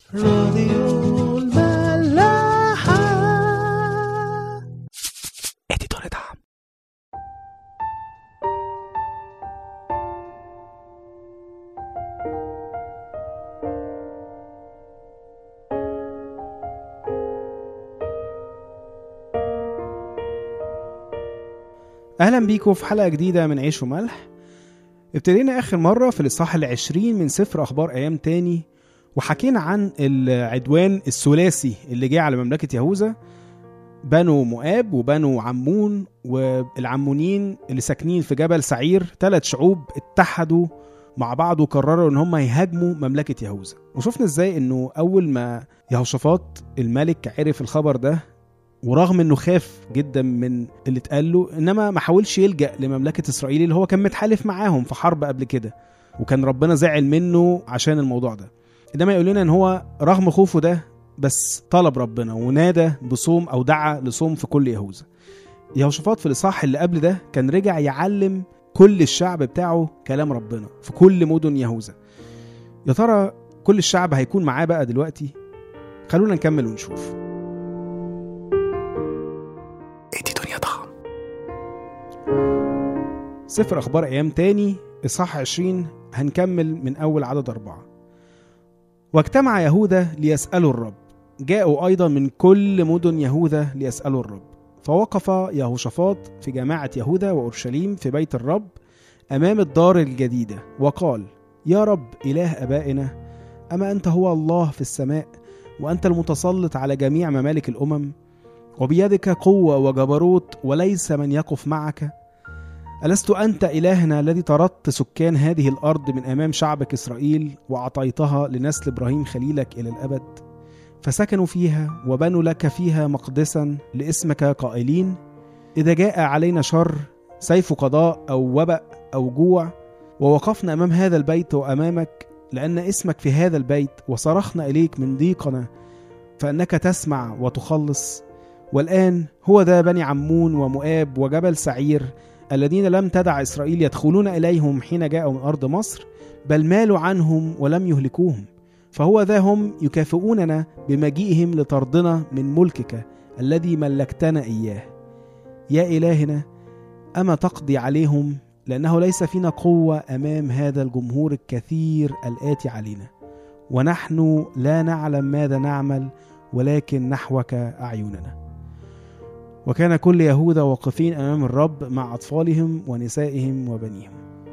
راديو الملاحة اديتور دعم أهلا بيكم في حلقة جديدة من عيش وملح ابتدينا آخر مرة في الإصحاح العشرين من سفر أخبار أيام تاني وحكينا عن العدوان الثلاثي اللي جه على مملكة يهوذا بنو مؤاب وبنو عمون والعمونيين اللي ساكنين في جبل سعير ثلاث شعوب اتحدوا مع بعض وقرروا ان هم يهاجموا مملكة يهوذا وشفنا ازاي انه اول ما يهوشافاط الملك عرف الخبر ده ورغم انه خاف جدا من اللي اتقال له انما ما حاولش يلجا لمملكه اسرائيل اللي هو كان متحالف معاهم في حرب قبل كده وكان ربنا زعل منه عشان الموضوع ده انما يقول لنا ان هو رغم خوفه ده بس طلب ربنا ونادى بصوم او دعا لصوم في كل يهوذا يهوشافاط في الاصحاح اللي قبل ده كان رجع يعلم كل الشعب بتاعه كلام ربنا في كل مدن يهوذا يا ترى كل الشعب هيكون معاه بقى دلوقتي خلونا نكمل ونشوف اديتور دعم سفر أخبار أيام تاني إصحاح 20 هنكمل من أول عدد أربعة واجتمع يهوذا ليسألوا الرب جاءوا أيضا من كل مدن يهوذا ليسألوا الرب فوقف يهوشافاط في جماعة يهوذا وأورشليم في بيت الرب أمام الدار الجديدة وقال يا رب إله أبائنا أما أنت هو الله في السماء وأنت المتسلط على جميع ممالك الأمم وبيدك قوة وجبروت وليس من يقف معك ألست أنت إلهنا الذي طردت سكان هذه الأرض من أمام شعبك إسرائيل وأعطيتها لنسل إبراهيم خليلك إلى الأبد فسكنوا فيها وبنوا لك فيها مقدسا لاسمك قائلين إذا جاء علينا شر سيف قضاء أو وبأ أو جوع ووقفنا أمام هذا البيت وأمامك لأن اسمك في هذا البيت وصرخنا إليك من ضيقنا فإنك تسمع وتخلص والآن هو ذا بني عمون ومؤاب وجبل سعير الذين لم تدع إسرائيل يدخلون إليهم حين جاءوا من أرض مصر بل مالوا عنهم ولم يهلكوهم فهو ذا هم يكافئوننا بمجيئهم لطردنا من ملكك الذي ملكتنا إياه يا إلهنا أما تقضي عليهم لأنه ليس فينا قوة أمام هذا الجمهور الكثير الآتي علينا ونحن لا نعلم ماذا نعمل ولكن نحوك أعيننا وكان كل يهوذا واقفين امام الرب مع اطفالهم ونسائهم وبنيهم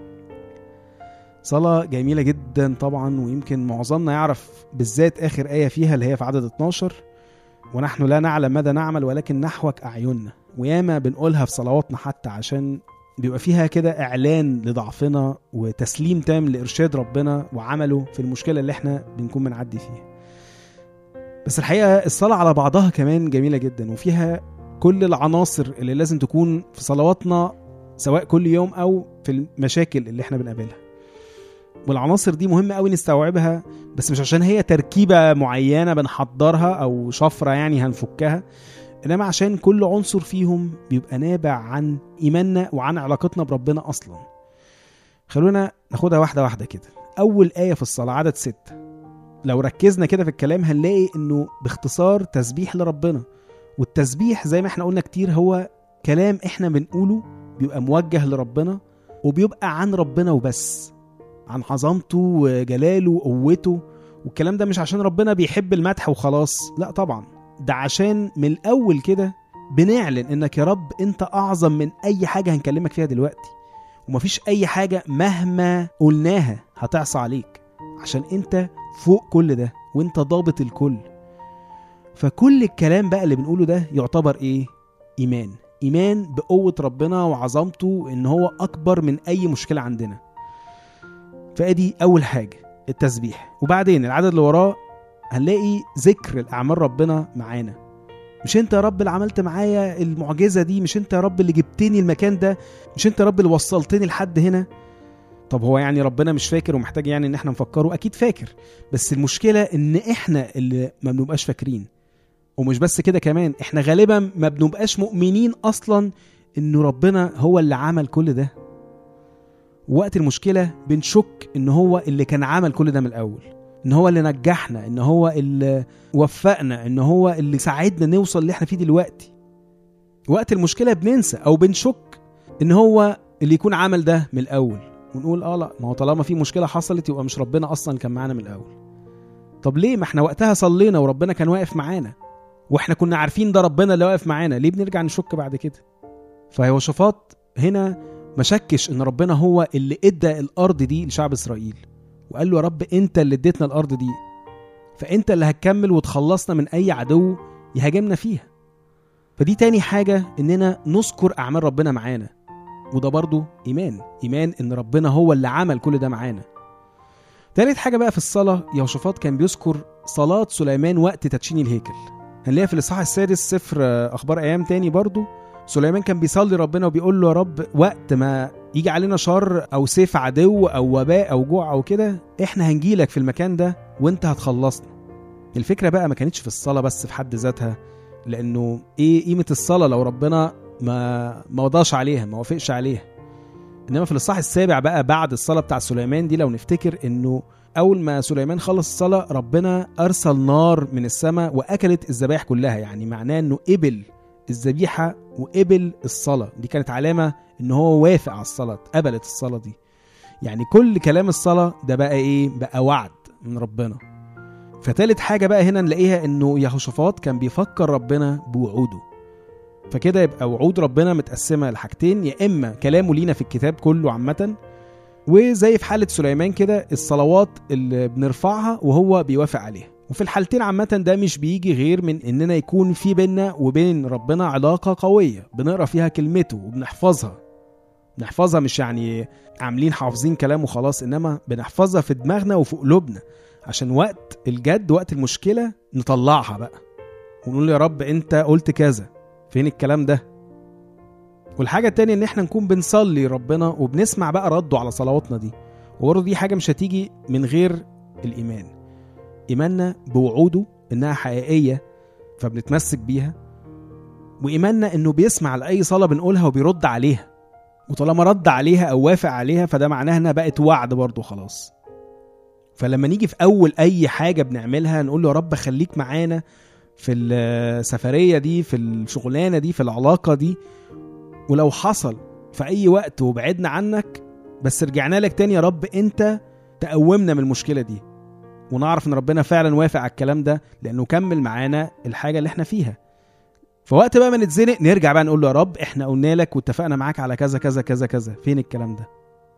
صلاة جميلة جدا طبعا ويمكن معظمنا يعرف بالذات آخر آية فيها اللي هي في عدد 12 ونحن لا نعلم ماذا نعمل ولكن نحوك أعيننا وياما بنقولها في صلواتنا حتى عشان بيبقى فيها كده إعلان لضعفنا وتسليم تام لإرشاد ربنا وعمله في المشكلة اللي احنا بنكون بنعدي فيها بس الحقيقة الصلاة على بعضها كمان جميلة جدا وفيها كل العناصر اللي لازم تكون في صلواتنا سواء كل يوم او في المشاكل اللي احنا بنقابلها والعناصر دي مهمة قوي نستوعبها بس مش عشان هي تركيبة معينة بنحضرها او شفرة يعني هنفكها انما عشان كل عنصر فيهم بيبقى نابع عن ايماننا وعن علاقتنا بربنا اصلا خلونا ناخدها واحدة واحدة كده اول آية في الصلاة عدد ستة لو ركزنا كده في الكلام هنلاقي انه باختصار تسبيح لربنا والتسبيح زي ما احنا قلنا كتير هو كلام احنا بنقوله بيبقى موجه لربنا وبيبقى عن ربنا وبس عن عظمته وجلاله وقوته والكلام ده مش عشان ربنا بيحب المدح وخلاص لا طبعا ده عشان من الاول كده بنعلن انك يا رب انت اعظم من اي حاجه هنكلمك فيها دلوقتي ومفيش اي حاجه مهما قلناها هتعصى عليك عشان انت فوق كل ده وانت ضابط الكل فكل الكلام بقى اللي بنقوله ده يعتبر ايه ايمان ايمان بقوه ربنا وعظمته ان هو اكبر من اي مشكله عندنا فادي اول حاجه التسبيح وبعدين العدد اللي وراه هنلاقي ذكر الاعمال ربنا معانا مش انت يا رب اللي عملت معايا المعجزه دي مش انت يا رب اللي جبتني المكان ده مش انت يا رب اللي وصلتني لحد هنا طب هو يعني ربنا مش فاكر ومحتاج يعني ان احنا نفكره اكيد فاكر بس المشكله ان احنا اللي ما بنبقاش فاكرين ومش بس كده كمان احنا غالبا ما بنبقاش مؤمنين اصلا انه ربنا هو اللي عمل كل ده وقت المشكله بنشك ان هو اللي كان عمل كل ده من الاول ان هو اللي نجحنا ان هو اللي وفقنا ان هو اللي ساعدنا نوصل اللي احنا فيه دلوقتي وقت المشكله بننسى او بنشك ان هو اللي يكون عمل ده من الاول ونقول اه لا ما هو طالما في مشكله حصلت يبقى مش ربنا اصلا كان معانا من الاول طب ليه ما احنا وقتها صلينا وربنا كان واقف معانا واحنا كنا عارفين ده ربنا اللي واقف معانا ليه بنرجع نشك بعد كده فيهوشافاط هنا ما شكش ان ربنا هو اللي ادى الارض دي لشعب اسرائيل وقال له يا رب انت اللي اديتنا الارض دي فانت اللي هتكمل وتخلصنا من اي عدو يهاجمنا فيها فدي تاني حاجة اننا نذكر اعمال ربنا معانا وده برضو ايمان ايمان ان ربنا هو اللي عمل كل ده معانا تالت حاجة بقى في الصلاة يهوشافاط كان بيذكر صلاة سليمان وقت تدشين الهيكل هنلاقيها في الاصحاح السادس سفر اخبار ايام تاني برضو سليمان كان بيصلي ربنا وبيقول له يا رب وقت ما يجي علينا شر او سيف عدو او وباء او جوع او كده احنا هنجيلك في المكان ده وانت هتخلصنا الفكره بقى ما كانتش في الصلاه بس في حد ذاتها لانه ايه قيمه الصلاه لو ربنا ما ما وضعش عليها ما وافقش عليها انما في الاصحاح السابع بقى بعد الصلاه بتاع سليمان دي لو نفتكر انه اول ما سليمان خلص الصلاه ربنا ارسل نار من السماء واكلت الذبائح كلها يعني معناه انه قبل الذبيحه وقبل الصلاه دي كانت علامه ان هو وافق على الصلاه قبلت الصلاه دي يعني كل كلام الصلاه ده بقى ايه بقى وعد من ربنا فتالت حاجه بقى هنا نلاقيها انه يهوشافاط كان بيفكر ربنا بوعوده فكده يبقى وعود ربنا متقسمه لحاجتين يا اما كلامه لينا في الكتاب كله عامه وزي في حاله سليمان كده الصلوات اللي بنرفعها وهو بيوافق عليها وفي الحالتين عامة ده مش بيجي غير من إننا يكون في بينا وبين ربنا علاقة قوية بنقرا فيها كلمته وبنحفظها بنحفظها مش يعني عاملين حافظين كلام وخلاص إنما بنحفظها في دماغنا وفي قلوبنا عشان وقت الجد وقت المشكلة نطلعها بقى ونقول يا رب أنت قلت كذا فين الكلام ده والحاجة التانية إن إحنا نكون بنصلي ربنا وبنسمع بقى رده على صلواتنا دي وبرضه دي حاجة مش هتيجي من غير الإيمان إيماننا بوعوده إنها حقيقية فبنتمسك بيها وإيماننا إنه بيسمع لأي صلاة بنقولها وبيرد عليها وطالما رد عليها أو وافق عليها فده معناها إنها بقت وعد برضه خلاص فلما نيجي في أول أي حاجة بنعملها نقول له يا رب خليك معانا في السفرية دي في الشغلانة دي في العلاقة دي ولو حصل في أي وقت وبعدنا عنك بس رجعنا لك تاني يا رب أنت تقومنا من المشكلة دي ونعرف ان ربنا فعلا وافق على الكلام ده لانه كمل معانا الحاجه اللي احنا فيها فوقت بقى ما نتزنق نرجع بقى نقول له يا رب احنا قلنا لك واتفقنا معاك على كذا كذا كذا كذا فين الكلام ده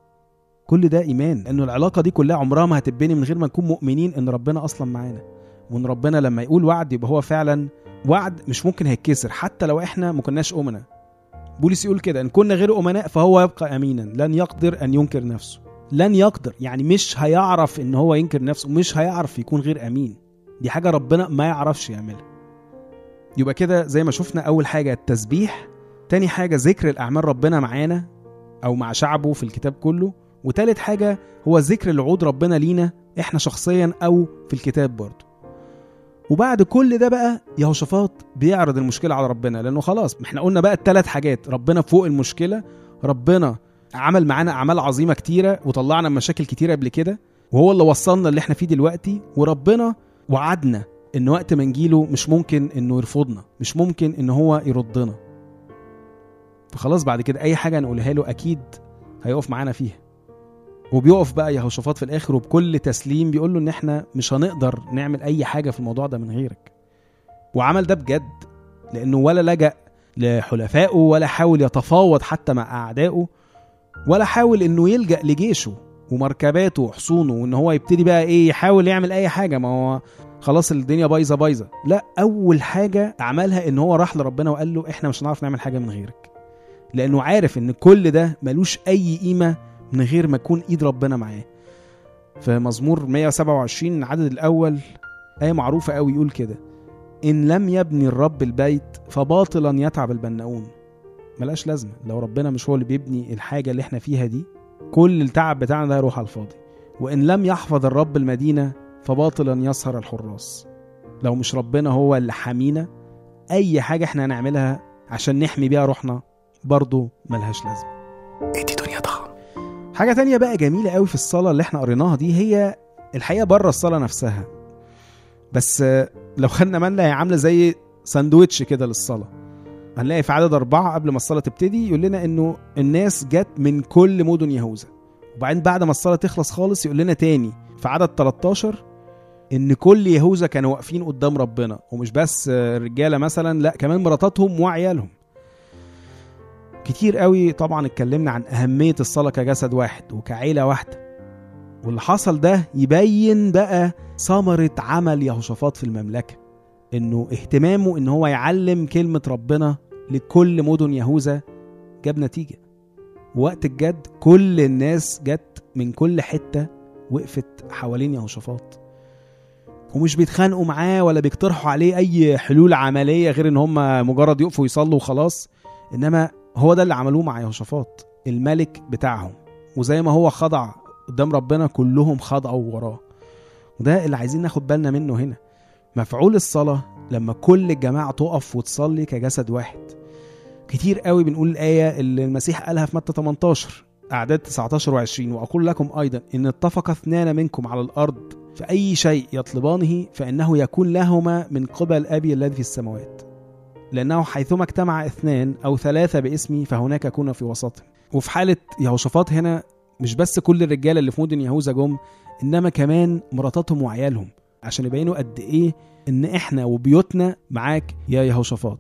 كل ده ايمان لانه العلاقه دي كلها عمرها ما هتتبني من غير ما نكون مؤمنين ان ربنا اصلا معانا وان ربنا لما يقول وعد يبقى هو فعلا وعد مش ممكن هيتكسر حتى لو احنا ما كناش امنا بولس يقول كده ان كنا غير امناء فهو يبقى امينا لن يقدر ان ينكر نفسه لن يقدر يعني مش هيعرف ان هو ينكر نفسه مش هيعرف يكون غير امين دي حاجه ربنا ما يعرفش يعملها يبقى كده زي ما شفنا اول حاجه التسبيح تاني حاجه ذكر الاعمال ربنا معانا او مع شعبه في الكتاب كله وتالت حاجه هو ذكر الوعود ربنا لينا احنا شخصيا او في الكتاب برضه وبعد كل ده بقى يهوشافاط بيعرض المشكله على ربنا لانه خلاص احنا قلنا بقى الثلاث حاجات ربنا فوق المشكله ربنا عمل معانا اعمال عظيمه كتيره وطلعنا من مشاكل كتيره قبل كده وهو اللي وصلنا اللي احنا فيه دلوقتي وربنا وعدنا ان وقت ما نجيله مش ممكن انه يرفضنا مش ممكن ان هو يردنا فخلاص بعد كده اي حاجه نقولها له اكيد هيقف معانا فيها وبيقف بقى يهوشافاط في الاخر وبكل تسليم بيقول له ان احنا مش هنقدر نعمل اي حاجه في الموضوع ده من غيرك وعمل ده بجد لانه ولا لجأ لحلفائه ولا حاول يتفاوض حتى مع اعدائه ولا حاول انه يلجأ لجيشه ومركباته وحصونه وان هو يبتدي بقى ايه يحاول يعمل اي حاجه ما هو خلاص الدنيا بايظه بايظه لا اول حاجه عملها ان هو راح لربنا وقال له احنا مش هنعرف نعمل حاجه من غيرك لانه عارف ان كل ده ملوش اي قيمه من غير ما يكون ايد ربنا معاه في مزمور 127 العدد الاول ايه معروفه قوي يقول كده ان لم يبني الرب البيت فباطلا يتعب البناؤون ملهاش لازمه لو ربنا مش هو اللي بيبني الحاجه اللي احنا فيها دي كل التعب بتاعنا ده هيروح على الفاضي وان لم يحفظ الرب المدينه فباطلا يسهر الحراس لو مش ربنا هو اللي حامينا اي حاجه احنا هنعملها عشان نحمي بيها روحنا برضه ملهاش لازمه ادي دنيا ضخم حاجه تانية بقى جميله قوي في الصلاه اللي احنا قريناها دي هي الحقيقه بره الصلاه نفسها بس آه، لو خدنا بالنا هي عامله زي ساندوتش كده للصلاه هنلاقي في عدد أربعة قبل ما الصلاة تبتدي يقول لنا إنه الناس جت من كل مدن يهوذا وبعدين بعد ما الصلاة تخلص خالص يقول لنا تاني في عدد 13 إن كل يهوذا كانوا واقفين قدام ربنا ومش بس آه، الرجالة مثلا لا كمان مراتاتهم وعيالهم كتير قوي طبعا اتكلمنا عن أهمية الصلاة كجسد واحد وكعيلة واحدة واللي حصل ده يبين بقى ثمرة عمل يهوشافاط في المملكة انه اهتمامه ان هو يعلم كلمة ربنا لكل مدن يهوذا جاب نتيجة وقت الجد كل الناس جت من كل حتة وقفت حوالين يهوشافاط ومش بيتخانقوا معاه ولا بيقترحوا عليه اي حلول عملية غير ان هم مجرد يقفوا يصلوا وخلاص انما هو ده اللي عملوه مع يهوشافاط الملك بتاعهم وزي ما هو خضع قدام ربنا كلهم خضعوا وراه وده اللي عايزين ناخد بالنا منه هنا مفعول الصلاة لما كل الجماعة تقف وتصلي كجسد واحد كتير قوي بنقول الآية اللي المسيح قالها في متى 18 أعداد 19 و20 وأقول لكم أيضا إن اتفق اثنان منكم على الأرض في أي شيء يطلبانه فإنه يكون لهما من قبل أبي الذي في السماوات لأنه حيثما اجتمع اثنان أو ثلاثة باسمي فهناك أكون في وسطهم وفي حالة يهوشافاط هنا مش بس كل الرجالة اللي في مدن يهوذا جم إنما كمان مراتاتهم وعيالهم عشان يبينوا قد إيه إن إحنا وبيوتنا معاك يا يهوشافاط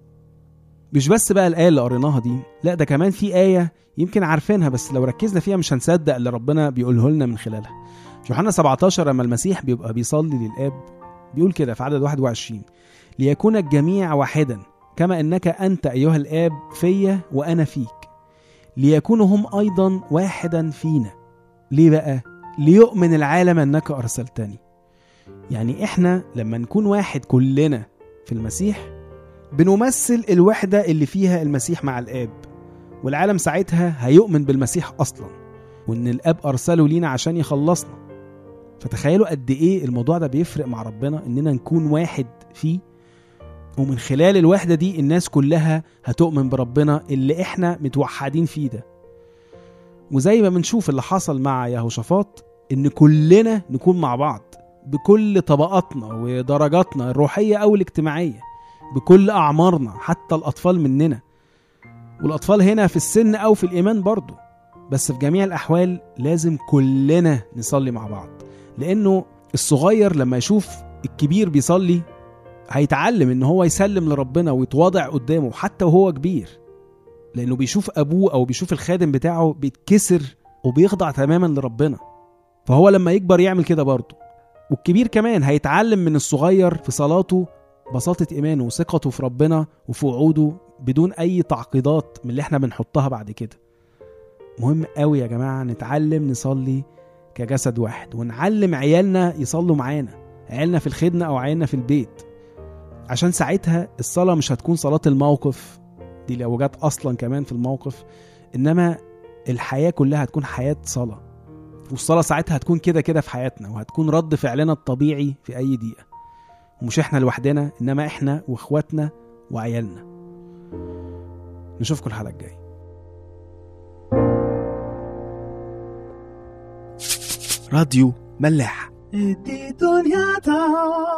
مش بس بقى الآية اللي قريناها دي لا ده كمان في آية يمكن عارفينها بس لو ركزنا فيها مش هنصدق اللي ربنا بيقوله لنا من خلالها في يوحنا 17 لما المسيح بيبقى بيصلي للآب بيقول كده في عدد 21 ليكون الجميع واحدا كما انك انت ايها الاب فيا وانا فيك ليكونوا هم ايضا واحدا فينا ليه بقى ليؤمن العالم انك ارسلتني يعني احنا لما نكون واحد كلنا في المسيح بنمثل الوحدة اللي فيها المسيح مع الآب والعالم ساعتها هيؤمن بالمسيح أصلا وإن الآب أرسله لينا عشان يخلصنا فتخيلوا قد إيه الموضوع ده بيفرق مع ربنا إننا نكون واحد فيه ومن خلال الوحدة دي الناس كلها هتؤمن بربنا اللي احنا متوحدين فيه ده وزي ما بنشوف اللي حصل مع يهوشافاط ان كلنا نكون مع بعض بكل طبقاتنا ودرجاتنا الروحية او الاجتماعية بكل اعمارنا حتى الاطفال مننا والاطفال هنا في السن او في الايمان برضو بس في جميع الاحوال لازم كلنا نصلي مع بعض لانه الصغير لما يشوف الكبير بيصلي هيتعلم ان هو يسلم لربنا ويتواضع قدامه حتى وهو كبير لانه بيشوف ابوه او بيشوف الخادم بتاعه بيتكسر وبيخضع تماما لربنا فهو لما يكبر يعمل كده برضه والكبير كمان هيتعلم من الصغير في صلاته بساطة إيمانه وثقته في ربنا وفي وعوده بدون أي تعقيدات من اللي احنا بنحطها بعد كده مهم قوي يا جماعة نتعلم نصلي كجسد واحد ونعلم عيالنا يصلوا معانا عيالنا في الخدمة أو عيالنا في البيت عشان ساعتها الصلاة مش هتكون صلاة الموقف دي لو جت أصلا كمان في الموقف إنما الحياة كلها هتكون حياة صلاة والصلاة ساعتها هتكون كده كده في حياتنا وهتكون رد فعلنا الطبيعي في أي دقيقة ومش احنا لوحدنا إنما احنا واخواتنا وعيالنا نشوفكم الحلقة الجاية راديو ملاح دي دنيا تعب